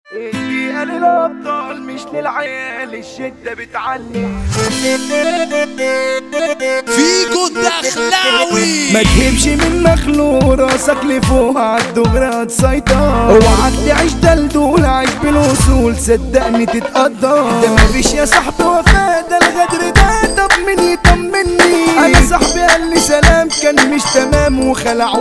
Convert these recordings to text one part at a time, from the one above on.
الدقيقة للأبطال مش للعيال الشدة بتعلي فيجو الدخلاوي ما تهبش من مخلوق راسك لفوق عالدغري هتسيطر اوعك تعيش دلدول عيش بالوصول صدقني تتقدر ده مفيش يا صاحبي وفاء ده الغدر ده طب مين يطمني انا صاحبي قال لي سلام كان مش تمام وخلع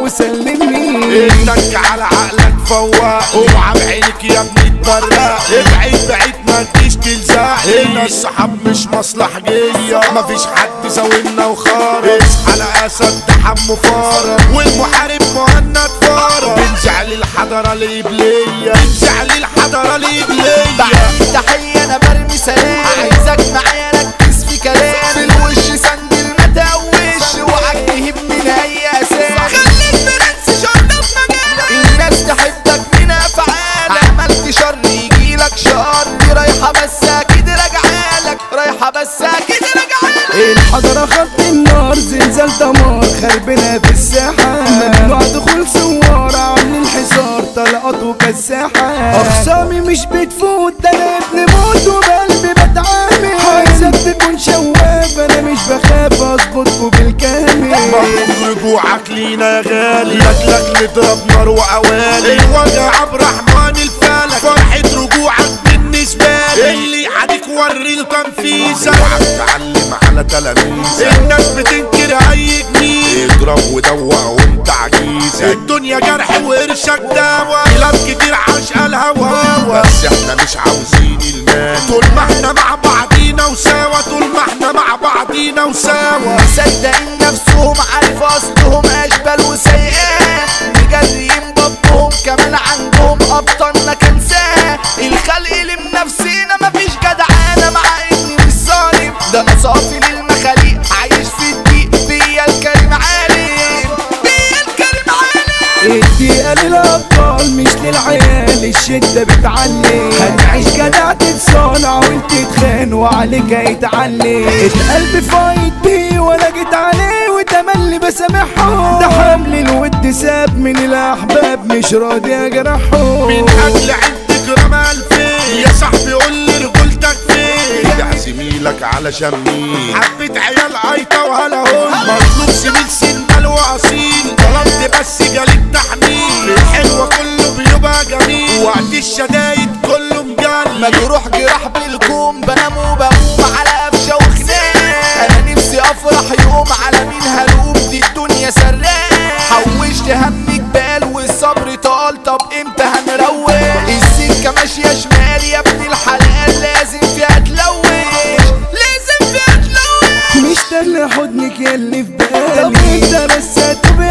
وسلمني اتك على عقلك فوق اوعى بعينك يا ابني تبرق ابعد بعيد ما تجيش تلزق هنا الصحاب مش مصلحجية مفيش حد زاولنا وخارج على اسد تحمو فارق والمحارب مهند فارق بنزعل الحضرة الإبلية بنزعل الحضرة الإبلية بعد تحية انا برمي سلام عايزك معايا ركز في كلام في الوش سندل ما تقوش اوعك تهب من اي اساس خليك برنس شرف مجالك الناس تحبك من افعالك عملت شر يجيلك شر دي رايحة بس اكيد راجعالك رايحة بس اكيد راجعالك الحضرة خط النار زلزال دمار خربنا في الساحة ممنوع دخول سوار عاملين حصار طلقات وكساحة أخصامي مش بتفوت ده أنا ابن موت وبقلبي بتعامل عايزك تكون شواف أنا مش بخاف أظبطكوا بالكامل مبروك رجوعك لينا يا غالي لاجلك نضرب نار وعوالي الوجع عبد الرحمن الفلك فرحة رجوعك بالنسبة لي اللي عليك وري التنفيذ اوعى تتعلم على تلاميذك الناس بتنكر اي جميل اضرب ودوق وانت عجيزة الدنيا جرح وقرشك دواء كلاب كتير عاشقة الهوا بس احنا مش عاوزين المال طول ما احنا مع بعضينا وسوا طول ما احنا مع بعضينا وسوا مصدقين نفسهم عارف اصلهم اشبال وسيئات مجريين بطهم كمان عندهم ابطالنا كنساه الخلق لنفسينا مفيش جدعانه مع اني مش ظالم ده انا صافي للمخاليق عايش في الضيق بيا الكريم عالم بيا الكريم عالم الدقيقة للأبطال مش للعيال الشدة بتعلي هنعيش جدع تتصانع وانت تخان وعليك هيتعلي القلب فايت بيه ولا جيت عليه وتملي بسامحهم ده حمل الود ساب من الأحباب مش راضي أجرحهم من اجل عندك رمى الفين يا صاحبي قول لي رجولتك فين ده زميلك علشان مين حبيت عيال قايطة وهلا هون مطلوب زميل سنال واصيل طلبت بس جالك تحميل الحلوة كله بيبقى جميل وقت الشدايد كله مجال مجروح جراح بالكوم بنام وبقوم على قفشه وخناق انا نفسي افرح يوم على مين هلوم دي الدنيا سراق حوشت همك بال والصبر طال طب امتى هنروق السكه ماشيه شمال يا ابن الحلال لازم فيها تلوش لازم فيها تلوش مشتاق حضنك يلي في بالي طب انت بس هتبقى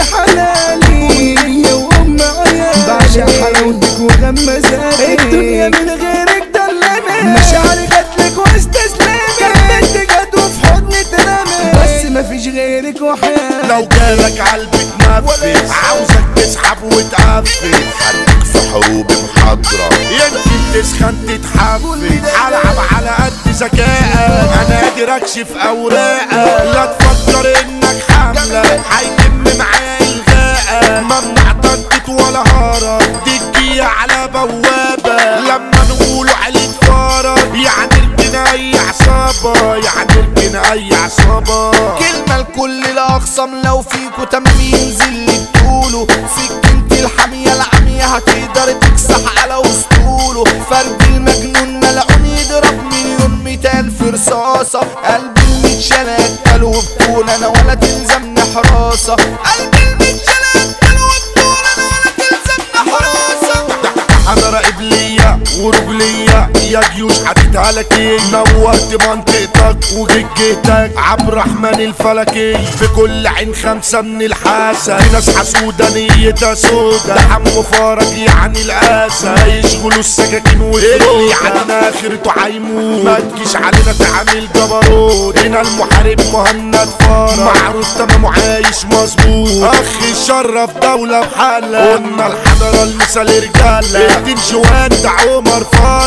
حلالي يا وام عيالي بعشق حلاوتك وغمزاتي الدنيا من غيرك دلاني مشاعري جاتلك واستسلمت كانت جت وفي حضني تنامي بس مفيش غيرك وحياتي لو جالك قلبك نفس عاوزك تسحب وتقفل خليك في حروب محاضرة يمكن تسخن تتحفل هلعب على قد ذكائك انا قادر اكشف اوراقك لا تفكر انك حاملة هيتم معايا الغاء ممنوع طنطت ولا هارة تجي على بوابة لما نقولوا عليك فارة يعني اركن اي عصابة يعني اركن اي عصابة كلمة لكل الأخصام لو فيكوا تمرين زي اللي بتقولوا سكنت الحامية العمية هتقدر تكسح على وسطوله فرد المجنون ملعون يضرب مليون مية ألف رصاصة قلبي المتشال أكل وبطول أنا ولا تلزمني حراسة قلبي المتشال أكل وبطول أنا ولا تلزمني حراسة حضرة قبلية ورجلية يا جيوش هتتهلكي نورت منطقتك وجيتك عبد الرحمن الفلكي في كل عين خمسة من الحاسة في ناس حسودة نيتها سودا ده حمو فرج يعني القاسة يشغلوا السكاكين والفلوس يعني اخرته هيموت ما تجيش علينا تعمل جبروت هنا المحارب مهند فرج معروف تمام عايش مظبوط اخ شرف دولة بحالة قلنا الحضرة المثال رجالة تمشي وانت عمر فرج يعمل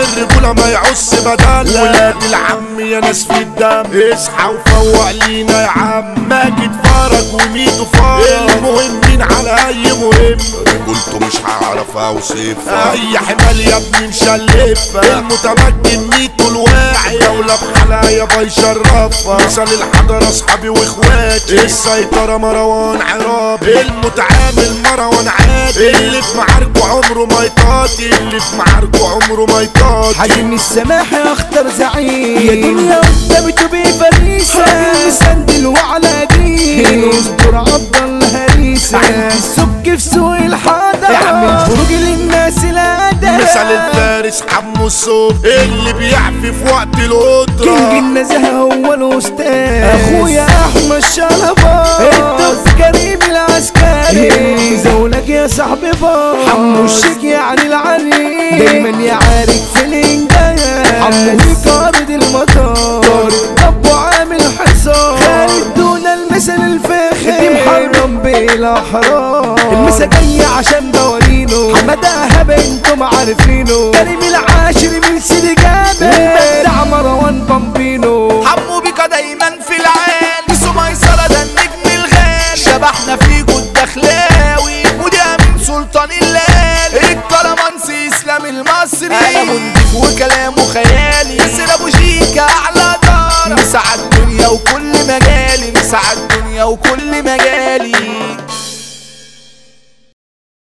الرجولة ما يعص بدل ولاد العم يا ناس في الدم اصحى وفوق لينا يا عم ماجد فرج وميدو فرج المهمين على اي مهم رجولته مش هعرف اوصفها اي حمال يا ابني مشلفة المتمكن ميتو الواعي دولة بحالها يابا يشرفها مثال الحضر اصحابي واخواتي السيطرة مروان عراب المتعامل مروان عادي اللي في معاركه عمره ما يطاطي اللي في معاركه عمره ما يطاطي حجم السماح اختار زعيم يا دنيا قدامي تبي فريسة راجل مسندل وعلى دين اصبر عبد الهريسة السك في سوق الحضر اعمل بروج للناس الادب مثال الفارس حمو الصوت اللي بيعفي في وقت كينج القدرة النزاهة هو الاستاذ اخويا احمد شلبا الدوس كريم العسكري زولك يا صاحبي بار حمو الشيك يعني العريس دايما يعارك في الانجاز حمو قائد المطار ابو عامل حصار خالد دون المثل الفاخر دي محرم بالاحرار المسا جاية عشان بوالينه حمادة هبة انتم عارفينه كريم العاشر من سيدي جابر المبدع مروان بامبينو حمو بيكا دايما في العين بيسو ميسرة ده النجم الغالي شبحنا فيكو الدخلاوي ودي امين سلطان الليالي الكرمانسي اسلام المصري انا منضيف وكلامه خيالي ياسر ابو شيكا اعلى دار مساعد الدنيا وكل مجالي مساعد الدنيا وكل مجالي